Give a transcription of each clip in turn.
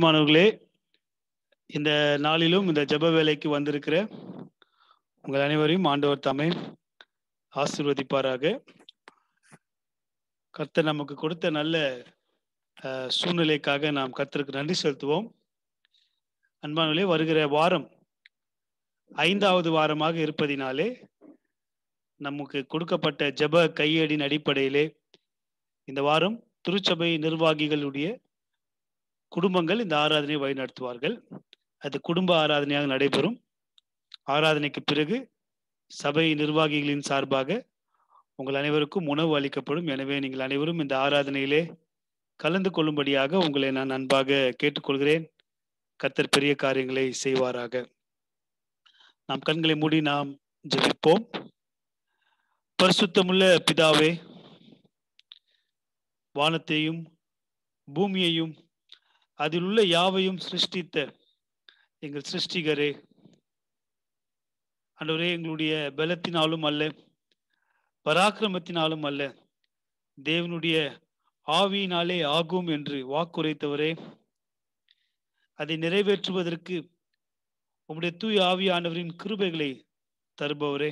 பிரியமானவர்களே இந்த நாளிலும் இந்த ஜெப வேலைக்கு வந்திருக்கிற உங்கள் அனைவரையும் ஆண்டவர் தாமே ஆசிர்வதிப்பாராக கர்த்தர் நமக்கு கொடுத்த நல்ல அஹ், சூழ்நிலைக்காக நாம் கர்த்தருக்கு நன்றி செலுத்துவோம் அன்பானவர்களே வருகிற வாரம் ஐந்தாவது வாரமாக இருப்பதினாலே நமக்கு கொடுக்கப்பட்ட ஜெப கையேடின் அடிப்படையிலே இந்த வாரம் திருச்சபை நிர்வாகிகளுடைய குடும்பங்கள் இந்த ஆராதனையை வழிநடத்துவார்கள் அது குடும்ப ஆராதனையாக நடைபெறும் ஆராதனைக்கு பிறகு சபை நிர்வாகிகளின் சார்பாக உங்கள் அனைவருக்கும் உணவு அளிக்கப்படும் எனவே நீங்கள் அனைவரும் இந்த ஆராதனையிலே கலந்து கொள்ளும்படியாக உங்களை நான் அன்பாக கேட்டுக்கொள்கிறேன் கர்த்தர் பெரிய காரியங்களை செய்வாராக நாம் கண்களை மூடி நாம் ஜெபிப்போம் பரிசுத்தமுள்ள பிதாவே வானத்தையும் பூமியையும் அதில் உள்ள யாவையும் சிருஷ்டித்த எங்கள் சிருஷ்டிகரே ஆண்டவரே எங்களுடைய பலத்தினாலும் அல்ல பராக்கிரமத்தினாலும் அல்ல தேவனுடைய ஆவியினாலே ஆகும் என்று வாக்குரைத்தவரே அதை நிறைவேற்றுவதற்கு உம்முடைய தூய ஆவியானவரின் கிருபைகளை தருபவரே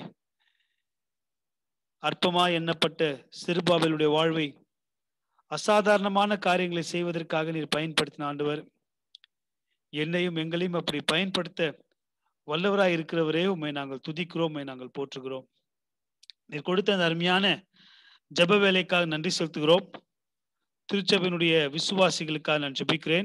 அற்பமாய் எண்ணப்பட்ட சிறுபாபலுடைய வாழ்வை அசாதாரணமான காரியங்களை செய்வதற்காக நீர் பயன்படுத்தின ஆண்டவர் என்னையும் எங்களையும் அப்படி பயன்படுத்த வல்லவராய் இருக்கிறவரே உம்மை நாங்கள் துதிக்கிறோம் உம்மை நாங்கள் போற்றுகிறோம் நீர் கொடுத்த அந்த அருமையான ஜெப வேலைக்காக நன்றி செலுத்துகிறோம் திருச்சபையினுடைய விசுவாசிகளுக்காக நான் ஜெபிக்கிறேன்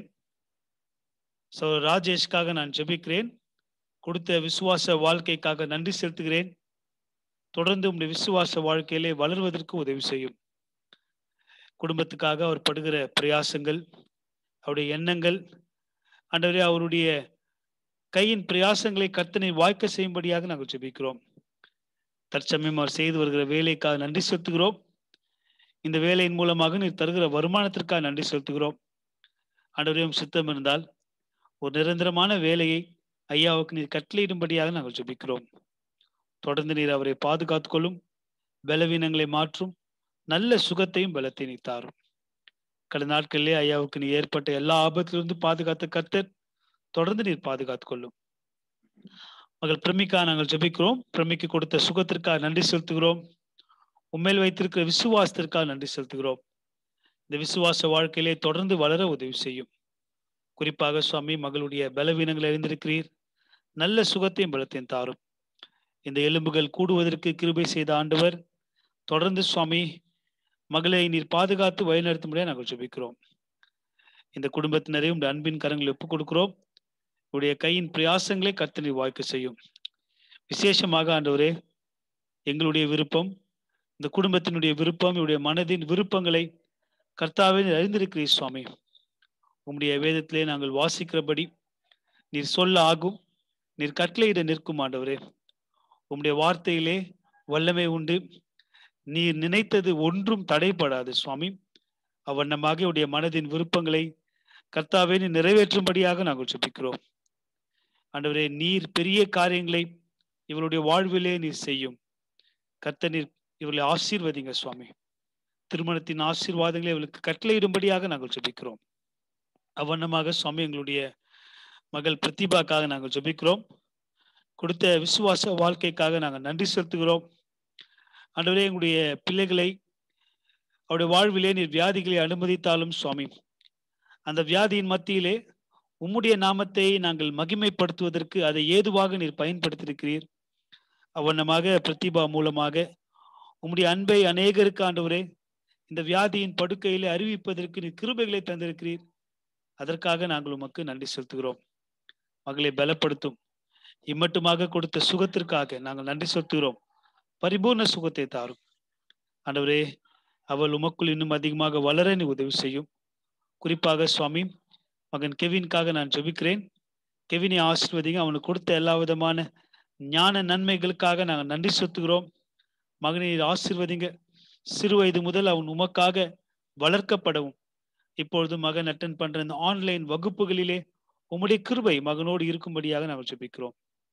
சோ ராஜேஷ்காக நான் ஜெபிக்கிறேன் கொடுத்த விசுவாச வாழ்க்கைக்காக நன்றி செலுத்துகிறேன் தொடர்ந்து உங்களுடைய விசுவாச வாழ்க்கையிலே வளர்வதற்கு உதவி செய்யும் குடும்பத்துக்காக அவர் படுகிற பிரயாசங்கள் அவருடைய எண்ணங்கள் ஆண்டவரே அவருடைய கையின் பிரயாசங்களை கர்த்தனை வாய்க்க செய்யும்படியாக நாங்கள் ஜெபிக்கிறோம் தற்சமயம் அவர் செய்து வருகிற வேலைக்காக நன்றி செலுத்துகிறோம் இந்த வேலையின் மூலமாக நீர் தருகிற வருமானத்திற்காக நன்றி செலுத்துகிறோம் ஆண்டவரையும் சித்தம் இருந்தால் ஒரு நிரந்தரமான வேலையை ஐயாவுக்கு நீர் கட்டளையிடும்படியாக நாங்கள் ஜெபிக்கிறோம் தொடர்ந்து நீர் அவரை பாதுகாத்துக் கொள்ளும் பலவீனங்களை மாற்றும் நல்ல சுகத்தையும் பலத்தை நீ தாரும் கடந்த நாட்களிலே ஐயாவுக்கு நீ ஏற்பட்ட எல்லா ஆபத்திலிருந்து பாதுகாத்த கர்த்தர் தொடர்ந்து நீர் பாதுகாத்துக் கொள்ளும் மகள் பிரமிக்கா நாங்கள் ஜெபிக்கிறோம் பிரமிக்கு கொடுத்த சுகத்திற்காக நன்றி செலுத்துகிறோம் உண்மையில் வைத்திருக்கிற விசுவாசத்திற்காக நன்றி செலுத்துகிறோம் இந்த விசுவாச வாழ்க்கையிலே தொடர்ந்து வளர உதவி செய்யும் குறிப்பாக சுவாமி மகளுடைய பலவீனங்களை அறிந்திருக்கிறீர் நல்ல சுகத்தையும் பலத்தையும் தாரும் இந்த எலும்புகள் கூடுவதற்கு கிருபை செய்த ஆண்டவர் தொடர்ந்து சுவாமி மகளை நீர் பாதுகாத்து வழிநடத்தும்படியாக நாங்கள் ஜெபிக்கிறோம் இந்த குடும்பத்தினரையும் உடைய அன்பின் கரங்களை ஒப்புக் கொடுக்கிறோம் உடைய கையின் பிரயாசங்களை கர்த்தனை வாய்க்க செய்யும் விசேஷமாக ஆண்டவரே எங்களுடைய விருப்பம் இந்த குடும்பத்தினுடைய விருப்பம் இவருடைய மனதின் விருப்பங்களை கர்த்தாவே நீர் அறிந்திருக்கிறீர் சுவாமி உம்முடைய வேதத்திலே நாங்கள் வாசிக்கிறபடி நீர் சொல்ல ஆகும் நீர் கட்டளையிட நிற்கும் ஆண்டவரே உம்முடைய வார்த்தையிலே வல்லமை உண்டு நீர் நினைத்தது ஒன்றும் தடைபடாது சுவாமி அவ்வண்ணமாக உடைய மனதின் விருப்பங்களை கர்த்தாவே நீர் நிறைவேற்றும்படியாக நாங்கள் ஜெபிக்கிறோம் ஆண்டவரே நீர் பெரிய காரியங்களை இவருடைய வாழ்விலே நீர் செய்யும் கர்த்த நீர் இவர்களை ஆசீர்வதிங்க சுவாமி திருமணத்தின் ஆசீர்வாதங்களை இவளுக்கு கட்டளையிடும்படியாக நாங்கள் ஜெபிக்கிறோம் அவ்வண்ணமாக சுவாமி எங்களுடைய மகள் பிரதிபாக்காக நாங்கள் ஜெபிக்கிறோம் கொடுத்த விசுவாச வாழ்க்கைக்காக நாங்கள் நன்றி செலுத்துகிறோம் ஆண்டவரே எங்களுடைய பிள்ளைகளை அவருடைய வாழ்விலே நீர் வியாதிகளை அனுமதித்தாலும் சுவாமி அந்த வியாதியின் மத்தியிலே உம்முடைய நாமத்தை நாங்கள் மகிமைப்படுத்துவதற்கு அதை ஏதுவாக நீர் பயன்படுத்தியிருக்கிறீர் அவ்வண்ணமாக பிரதிபா மூலமாக உம்முடைய அன்பை அநேகருக்கு ஆண்டவரே இந்த வியாதியின் படுக்கையிலே அறிவிப்பதற்கு நீர் கிருபைகளை தந்திருக்கிறீர் அதற்காக நாங்கள் உமக்கு நன்றி செலுத்துகிறோம் மகளை பலப்படுத்தும் இம்மட்டுமாக கொடுத்த சுகத்திற்காக நாங்கள் நன்றி செலுத்துகிறோம் பரிபூர்ண சுகத்தை தாரும் ஆண்டவரே அவள் உமக்குள் இன்னும் அதிகமாக வளர நீ உதவி செய்யும் குறிப்பாக சுவாமி மகன் கெவின்காக நான் ஜெபிக்கிறேன் கெவினை ஆசிர்வதிங்க அவனுக்கு கொடுத்த எல்லா விதமான ஞான நன்மைகளுக்காக நாங்கள் நன்றி செலுத்துகிறோம் மகனை ஆசிர்வதிங்க சிறு வயது முதல் அவன் உமக்காக வளர்க்கப்படவும் இப்பொழுது மகன் அட்டன் பண்ற இந்த ஆன்லைன் வகுப்புகளிலே உம்முடைய கிருபை மகனோடு இருக்கும்படியாக நாங்கள் ஜெபிக்கிறோம்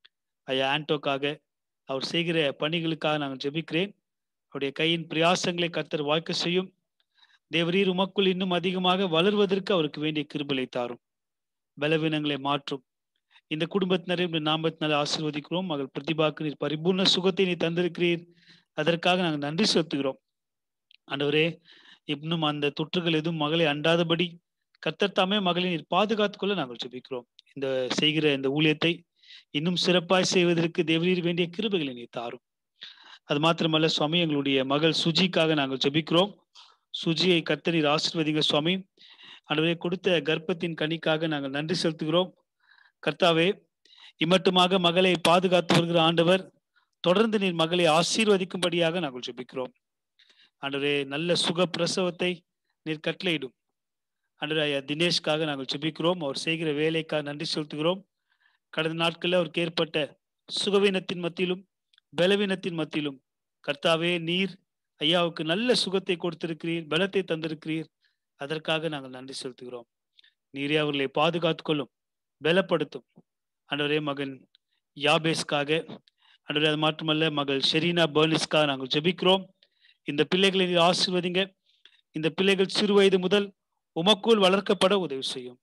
ஐயா ஆண்டோக்காக அவர் செய்கிற பணிகளுக்காக நாங்கள் ஜெபிக்கிறேன் அவருடைய கையின் பிரயாசங்களை கர்த்தர் வாய்க்க செய்யும் தேவரீர் உமக்குள் இன்னும் அதிகமாக வளர்வதற்கு அவருக்கு வேண்டிய கிருபலை தாரும் பலவீனங்களை மாற்றும் இந்த குடும்பத்தினரை உடைய நாமத்தினால ஆசீர்வதிக்கிறோம் மகள் பிரதிபாக்கு நீர் பரிபூர்ண சுகத்தை நீ தந்திருக்கிறீர் அதற்காக நாங்கள் நன்றி செலுத்துகிறோம் ஆண்டவரே இன்னும் அந்த தொற்றுகள் எதுவும் மகளை அண்டாதபடி கர்த்தர் தாமே மகளை நீர் பாதுகாத்துக் கொள்ள நாங்கள் ஜெபிக்கிறோம் இந்த செய்கிற இந்த ஊழியத்தை இன்னும் சிறப்பாய் செய்வதற்கு தேவரீர் வேண்டிய கிருபைகளை நீ தாரும் அது மாத்திரமல்ல சுவாமி எங்களுடைய மகள் சுஜிக்காக நாங்கள் ஜெபிக்கிறோம் சுஜியை கர்த்தர் நீர் ஆசீர்வதிங்க சுவாமி ஆண்டவரே கொடுத்த கர்ப்பத்தின் கனிக்காக நாங்கள் நன்றி செலுத்துகிறோம் கர்த்தாவே இம்மட்டுமாக மகளை பாதுகாத்து வருகிற ஆண்டவர் தொடர்ந்து நீர் மகளை ஆசீர்வதிக்கும்படியாக நாங்கள் ஜெபிக்கிறோம் ஆண்டவரே நல்ல சுக பிரசவத்தை நீர் கட்டளையிடும் ஆண்டவரே ஐயா தினேஷ்காக நாங்கள் ஜெபிக்கிறோம் அவர் செய்கிற வேலைக்காக நன்றி செலுத்துகிறோம் கடந்த நாட்களில் அவருக்கு ஏற்பட்ட சுகவீனத்தின் மத்தியிலும் பலவீனத்தின் மத்தியிலும் கர்த்தாவே நீர் ஐயாவுக்கு நல்ல சுகத்தை கொடுத்திருக்கிறீர் பலத்தை தந்திருக்கிறீர் அதற்காக நாங்கள் நன்றி செலுத்துகிறோம் நீரே அவர்களை பாதுகாத்துக் கொள்ளும் பலப்படுத்தும் ஆண்டவரே மகன் யாபேஸ்க்காக ஆண்டவரே அது மட்டுமல்ல மகள் ஷெரீனா பர்னிஸ்க்காக நாங்கள் ஜெபிக்கிறோம் இந்த பிள்ளைகளை நீர் ஆசீர்வதிங்க இந்த பிள்ளைகள் சிறு வயது முதல் உமக்குள் வளர்க்கப்பட உதவி செய்யும்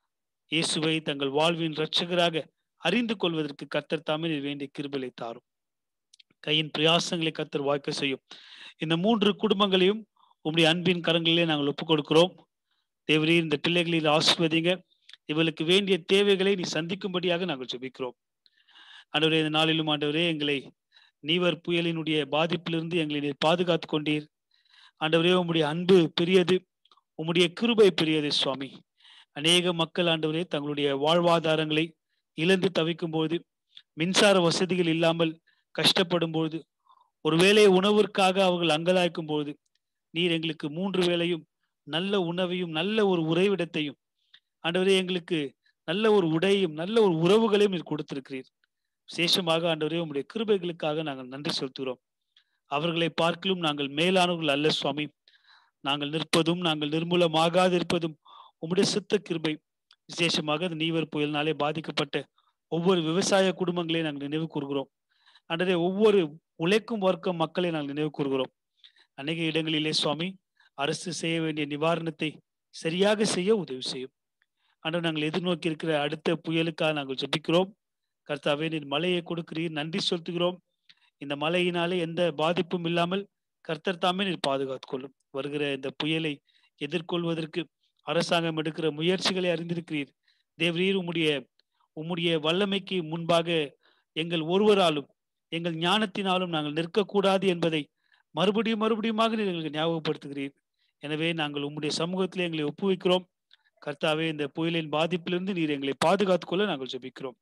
இயேசுவை தங்கள் வாழ்வின் இரட்சகராக அறிந்து கொள்வதற்கு கத்தர் தாமே நீர் வேண்டிய கிருபலை தாரும் கையின் பிரயாசங்களை கத்தர் வாய்க்க செய்யும் இந்த மூன்று குடும்பங்களையும் உம்முடைய அன்பின் கரங்களிலே நாங்கள் ஒப்புக் கொடுக்கிறோம் தேவரீர் இந்த பிள்ளைகளில் ஆசிர்வதிங்க இவளுக்கு வேண்டிய தேவைகளை நீ சந்திக்கும்படியாக நாங்கள் ஜெபிக்கிறோம் ஆண்டவரே இந்த நாளிலும் ஆண்டவரே எங்களை நீவர் புயலினுடைய பாதிப்பிலிருந்து எங்களை நீர் பாதுகாத்து கொண்டீர் ஆண்டவரே உம்முடைய அன்பு பெரியது உம்முடைய கிருபை பெரியது சுவாமி அநேக மக்கள் ஆண்டவரே தங்களுடைய வாழ்வாதாரங்களை இழந்து தவிக்கும் போது மின்சார வசதிகள் இல்லாமல் கஷ்டப்படும் பொழுது ஒருவேளை உணவிற்காக அவர்கள் அங்கலாய்க்கும் பொழுது நீர் எங்களுக்கு மூன்று வேளையும் நல்ல உணவையும் நல்ல ஒரு உறைவிடத்தையும் ஆண்டவரே எங்களுக்கு நல்ல ஒரு உடையும் நல்ல ஒரு உறவுகளையும் நீர் கொடுத்திருக்கிறீர் விசேஷமாக ஆண்டவரே உங்களுடைய கிருபைகளுக்காக நாங்கள் நன்றி செலுத்துகிறோம் அவர்களை பார்க்கலும் நாங்கள் மேலானவர்கள் அல்ல சுவாமி நாங்கள் நிற்பதும் நாங்கள் நிர்மூலமாகாது இருப்பதும் உம்முடைய சித்த கிருபை விசேஷமாக அந்த நீவர் புயலினாலே பாதிக்கப்பட்ட ஒவ்வொரு விவசாய குடும்பங்களையும் நாங்கள் நினைவு கூறுகிறோம் அன்றே ஒவ்வொரு உழைக்கும் வர்க்கம் மக்களை நாங்கள் நினைவு கூறுகிறோம் அநேக இடங்களிலே சுவாமி அரசு செய்ய வேண்டிய நிவாரணத்தை சரியாக செய்ய உதவி செய்யும் அன்று நாங்கள் எதிர்நோக்கி இருக்கிற அடுத்த புயலுக்காக நாங்கள் ஜெபிக்கிறோம் கர்த்தாவே நீர் மழையை கொடுக்கிறீர் நன்றி செலுத்துகிறோம் இந்த மழையினாலே எந்த பாதிப்பும் இல்லாமல் கர்த்தர் தாமே நீர் பாதுகாத்துக் கொள்ளும் வருகிற இந்த புயலை எதிர்கொள்வதற்கு அரசாங்கம் எடுக்கிற முயற்சிகளை அறிந்திருக்கிறீர் தேவரீர் உம்முடைய உம்முடைய வல்லமைக்கு முன்பாக எங்கள் ஒருவராலும் எங்கள் ஞானத்தினாலும் நாங்கள் நிற்கக்கூடாது என்பதை மறுபடியும் மறுபடியுமாக நீர் எங்களுக்கு ஞாபகப்படுத்துகிறீர் எனவே நாங்கள் உம்முடைய சமூகத்தில் எங்களை ஒப்புவிக்கிறோம் கர்த்தாவே இந்த புயலின் பாதிப்பிலிருந்து நீர் எங்களை பாதுகாத்துக் கொள்ள நாங்கள் ஜெபிக்கிறோம்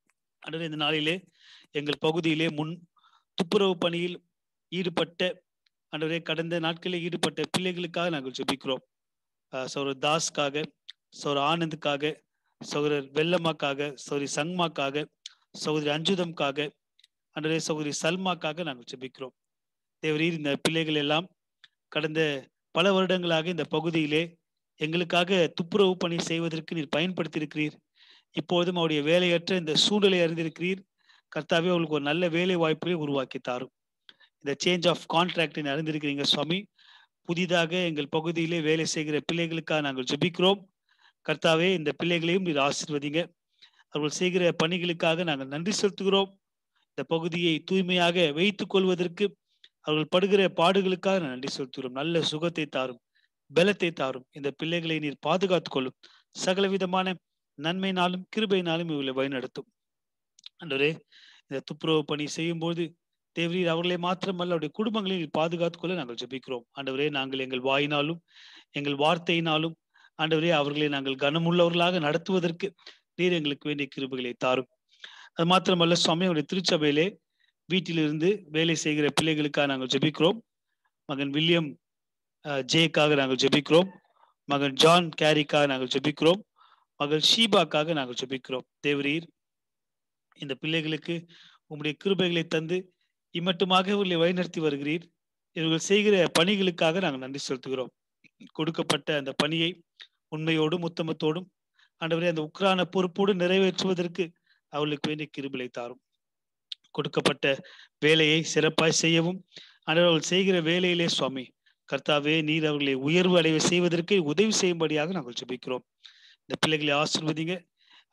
அன்று இந்த நாளிலே எங்கள் பகுதியிலே முன் துப்புரவு பணியில் ஈடுபட்ட அன்றே கடந்த நாட்களில் ஈடுபட்ட பிள்ளைகளுக்காக நாங்கள் ஜெபிக்கிறோம் சௌரர் தாஸ்க்காக சௌர ஆனந்துக்காக சௌரர் வெள்ளம்மாக்காக சௌரி சங்மாக்காக சௌதரி அஞ்சுதம்காக அன்றே சௌதரி சல்மாக்காக நாங்கள் ஜெபிக்கிறோம் தேவரீர் இந்த பிள்ளைகள் எல்லாம் கடந்த பல வருடங்களாக இந்த பகுதியிலே எங்களுக்காக துப்புரவு பணி செய்வதற்கு நீர் பயன்படுத்தி இருக்கிறீர் இப்போதும் அவருடைய வேலையற்ற இந்த சூழ்நிலை அறிந்திருக்கிறீர் கர்த்தாவே அவங்களுக்கு ஒரு நல்ல வேலை வாய்ப்புகளை உருவாக்கி தாரும் இந்த சேஞ்ச் ஆஃப் கான்ட்ராக்டை அறிந்திருக்கிறீங்க சுவாமி புதிதாக எங்கள் பகுதியிலே வேலை செய்கிற பிள்ளைகளுக்காக நாங்கள் ஜெபிக்கிறோம் கர்த்தாவே இந்த பிள்ளைகளையும் நீர் ஆசிர்வதிங்க அவர்கள் செய்கிற பணிகளுக்காக நாங்கள் நன்றி செலுத்துகிறோம் இந்த பகுதியை தூய்மையாக வைத்துக் கொள்வதற்கு அவர்கள் படுகிற பாடுகளுக்காக நன்றி செலுத்துகிறோம் நல்ல சுகத்தை தாரும் பலத்தை தாரும் இந்த பிள்ளைகளை நீர் பாதுகாத்துக் கொள்ளும் சகல விதமான நன்மையினாலும் கிருபையினாலும் இவர்களை வழிநடத்தும் அன்றரே இந்த துப்புரவு பணி செய்யும் போது தேவரீர் அவர்களை மாத்திரமல்ல அவருடைய குடும்பங்களை நீர் பாதுகாத்துக் கொள்ள நாங்கள் ஜெபிக்கிறோம் ஆண்டவரே நாங்கள் எங்கள் வாயினாலும் எங்கள் வார்த்தையினாலும் ஆண்டவரே அவர்களை நாங்கள் கனமுள்ளவர்களாக நடத்துவதற்கு நீர் எங்களுக்கு வேண்டிய கிருபைகளை தாரும் அது மாத்திரமல்ல சுவாமி அவருடைய திருச்சபையிலே வீட்டிலிருந்து வேலை செய்கிற பிள்ளைகளுக்காக நாங்கள் ஜெபிக்கிறோம் மகன் வில்லியம் ஜேக்காக நாங்கள் ஜெபிக்கிறோம் மகன் ஜான் கேரிக்காக நாங்கள் ஜெபிக்கிறோம் மகள் ஷீபாக்காக நாங்கள் ஜெபிக்கிறோம் தேவரீர் இந்த பிள்ளைகளுக்கு உங்களுடைய கிருபைகளை தந்து இம்மட்டுமாக இவர்களை வழிநடத்தி வருகிறீர் இவர்கள் செய்கிற பணிகளுக்காக நாங்கள் நன்றி செலுத்துகிறோம் கொடுக்கப்பட்ட அந்த பணியை உண்மையோடும் உத்தமத்தோடும் ஆண்டவரே அந்த உக்ரான பொறுப்போடு நிறைவேற்றுவதற்கு அவர்களுக்கு வேண்டிய கிருபிலை தாரும் கொடுக்கப்பட்ட வேலையை சிறப்பாய் செய்யவும் அவர்கள் செய்கிற வேலையிலே சுவாமி கர்த்தாவே நீர் அவர்களை உயர்வு அடைவை செய்வதற்கு உதவி செய்யும்படியாக நாங்கள் ஜெபிக்கிறோம் இந்த பிள்ளைகளை ஆசிர்வதிங்க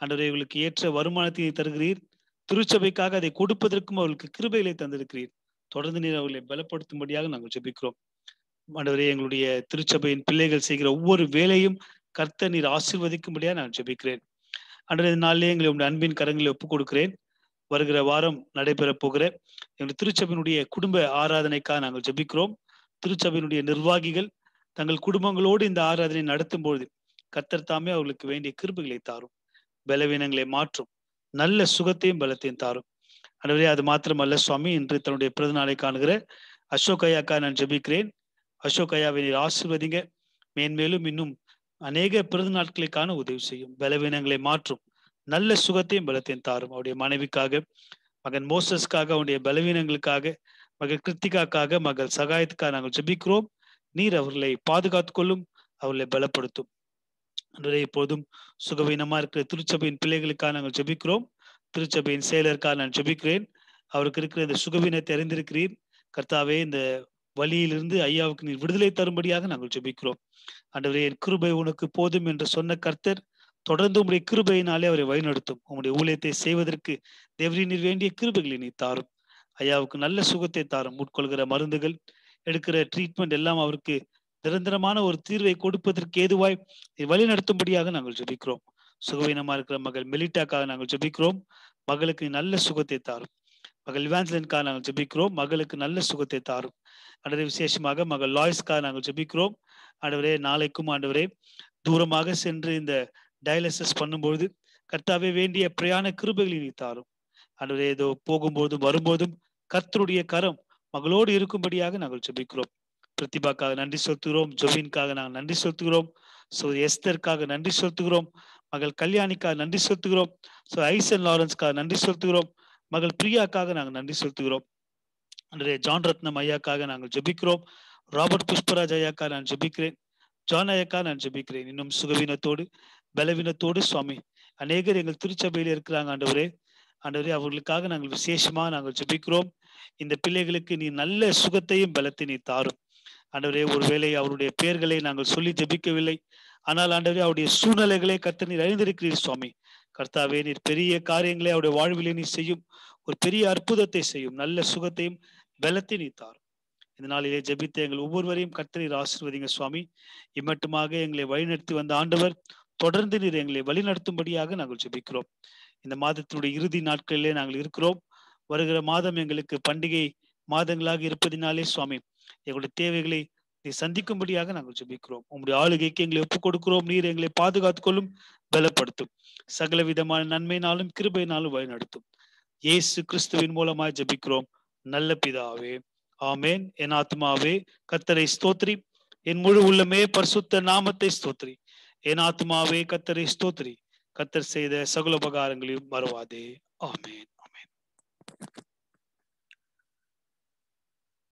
ஆண்டவரே இவர்களுக்கு ஏற்ற வருமானத்தை தருகிறீர் திருச்சபைக்காக அதை கொடுப்பதற்கும் அவர்களுக்கு கிருபைகளை தந்திருக்கிறீர் தொடர்ந்து நீர் அவர்களை பலப்படுத்தும்படியாக நாங்கள் ஜெபிக்கிறோம் ஆண்டவரே எங்களுடைய திருச்சபையின் பிள்ளைகள் செய்கிற ஒவ்வொரு வேலையும் கர்த்த நீர் ஆசீர்வதிக்கும்படியாக நான் ஜெபிக்கிறேன் அன்றைய நாளிலே எங்களை உடைய அன்பின் கரங்களை ஒப்புக் கொடுக்கிறேன் வருகிற வாரம் நடைபெற போகிற எங்களுடைய திருச்சபையினுடைய குடும்ப ஆராதனைக்காக நாங்கள் ஜெபிக்கிறோம் திருச்சபையினுடைய நிர்வாகிகள் தங்கள் குடும்பங்களோடு இந்த ஆராதனை நடத்தும் பொழுது கர்த்தர் தாமே அவர்களுக்கு வேண்டிய கிருபைகளை தாரும் பலவீனங்களை மாற்றும் நல்ல சுகத்தையும் பலத்தையும் தாரும் எனவே அது மாத்திரமல்ல சுவாமி இன்று தன்னுடைய பிறந்த நாளை காணுகிற அசோக் ஐயாக்கா நான் ஜெபிக்கிறேன் அசோக் ஐயாவை நீர் ஆசிர்வதிங்க மேன்மேலும் இன்னும் அநேக பிறந்த நாட்களை காண உதவி செய்யும் பலவீனங்களை மாற்றும் நல்ல சுகத்தையும் பலத்தையும் தாரும் அவருடைய மனைவிக்காக மகன் மோசஸ்க்காக அவருடைய பலவீனங்களுக்காக மகள் கிருத்திகாக்காக மகள் சகாயத்துக்காக நாங்கள் ஜெபிக்கிறோம் நீர் அவர்களை பாதுகாத்துக் கொள்ளும் அவர்களை பலப்படுத்தும் அன்றே இப்போதும் சுகவீனமா இருக்கிற திருச்சபையின் பிள்ளைகளுக்காக நாங்கள் ஜெபிக்கிறோம் திருச்சபையின் செயலருக்காக நான் ஜெபிக்கிறேன் அவருக்கு இருக்கிற இந்த சுகவீனத்தை அறிந்திருக்கிறீர் கர்த்தாவே இந்த வழியிலிருந்து ஐயாவுக்கு நீர் விடுதலை தரும்படியாக நாங்கள் ஜெபிக்கிறோம் அன்றவரே என் கிருபை உனக்கு போதும் என்று சொன்ன கர்த்தர் தொடர்ந்து உங்களுடைய கிருபையினாலே அவரை வழிநடத்தும் உங்களுடைய ஊழியத்தை செய்வதற்கு தேவரி நீர் வேண்டிய கிருபைகளை நீ தாரும் ஐயாவுக்கு நல்ல சுகத்தை தாரும் உட்கொள்கிற மருந்துகள் எடுக்கிற ட்ரீட்மெண்ட் எல்லாம் அவருக்கு நிரந்தரமான ஒரு தீர்வை கொடுப்பதற்கு ஏதுவாய் வழி நடத்தும்படியாக நாங்கள் ஜெபிக்கிறோம் சுகவீனமா இருக்கிற மகள் மெலிட்டாக்காக நாங்கள் ஜெபிக்கிறோம் மகளுக்கு நல்ல சுகத்தை தாரும் மகள் இவான்சலின்காக நாங்கள் ஜெபிக்கிறோம் மகளுக்கு நல்ல சுகத்தை தாரும் ஆண்டவரே விசேஷமாக மகள் லாய்ஸ்க்காக நாங்கள் ஜெபிக்கிறோம் ஆண்டவரே நாளைக்கும் ஆண்டவரே தூரமாக சென்று இந்த டயாலிசிஸ் பண்ணும்பொழுது கர்த்தாவே வேண்டிய பிரயாண கிருபைகளை நீ தாரும் ஆண்டவரே ஏதோ போகும்போதும் வரும்போதும் கர்த்தருடைய கரம் மகளோடு இருக்கும்படியாக நாங்கள் ஜெபிக்கிறோம் பிரதிபாக்காக நன்றி செலுத்துகிறோம் ஜொவின்காக நாங்கள் நன்றி செலுத்துகிறோம் ஸோ எஸ்தருக்காக நன்றி செலுத்துகிறோம் மகள் கல்யாணிக்காக நன்றி செலுத்துகிறோம் ஸோ ஐசன் லாரன்ஸ்க்காக நன்றி செலுத்துகிறோம் மகள் பிரியாக்காக நாங்கள் நன்றி செலுத்துகிறோம் அன்றைய ஜான் ரத்னம் ஐயாக்காக நாங்கள் ஜெபிக்கிறோம் ராபர்ட் புஷ்பராஜ் ஐயாக்கா நான் ஜெபிக்கிறேன் ஜான் ஐயாக்கா நான் ஜெபிக்கிறேன் இன்னும் சுகவீனத்தோடு பலவீனத்தோடு சுவாமி அநேகர் எங்கள் திருச்சபையில் இருக்கிறாங்க ஆண்டவரே ஆண்டவரே அவர்களுக்காக நாங்கள் விசேஷமா நாங்கள் ஜெபிக்கிறோம் இந்த பிள்ளைகளுக்கு நீ நல்ல சுகத்தையும் பலத்தை நீ தாரும் ஆண்டவரே ஒருவேளை அவருடைய பெயர்களை நாங்கள் சொல்லி ஜெபிக்கவில்லை ஆனால் ஆண்டவரே அவருடைய சூழ்நிலைகளை கர்த்த நீர் அறிந்திருக்கிறீர் சுவாமி கர்த்தாவே நீர் பெரிய காரியங்களை அவருடைய வாழ்விலே நீ செய்யும் ஒரு பெரிய அற்புதத்தை செய்யும் நல்ல சுகத்தையும் பலத்தை நீ தாரும் இந்த நாளிலே ஜெபித்த எங்கள் ஒவ்வொருவரையும் கர்த்தரீர் ஆசிர்வதிங்க சுவாமி இம்மட்டுமாக எங்களை வழிநடத்தி வந்த ஆண்டவர் தொடர்ந்து நீர் எங்களை வழிநடத்தும்படியாக நாங்கள் ஜெபிக்கிறோம் இந்த மாதத்தினுடைய இறுதி நாட்களிலே நாங்கள் இருக்கிறோம் வருகிற மாதம் எங்களுக்கு பண்டிகை மாதங்களாக இருப்பதினாலே சுவாமி எங்களுடைய தேவைகளை நீ சந்திக்கும்படியாக நாங்கள் ஜெபிக்கிறோம் உங்களுடைய ஆளுகைக்கு எங்களை ஒப்புக் கொடுக்கிறோம் நீர் எங்களை பாதுகாத்துக் கொள்ளும் பலப்படுத்தும் சகல விதமான நன்மையினாலும் கிருபையினாலும் வழிநடத்தும் இயேசு கிறிஸ்துவின் மூலமாய் ஜெபிக்கிறோம் நல்ல பிதாவே ஆமேன் என் ஆத்மாவே கத்தரை ஸ்தோத்ரி என் முழு உள்ளமே பரிசுத்த நாமத்தை ஸ்தோத்ரி என் ஆத்மாவே கத்தரை ஸ்தோத்ரி கத்தர் செய்த சகல உபகாரங்களையும் மறவாதே ஆமேன்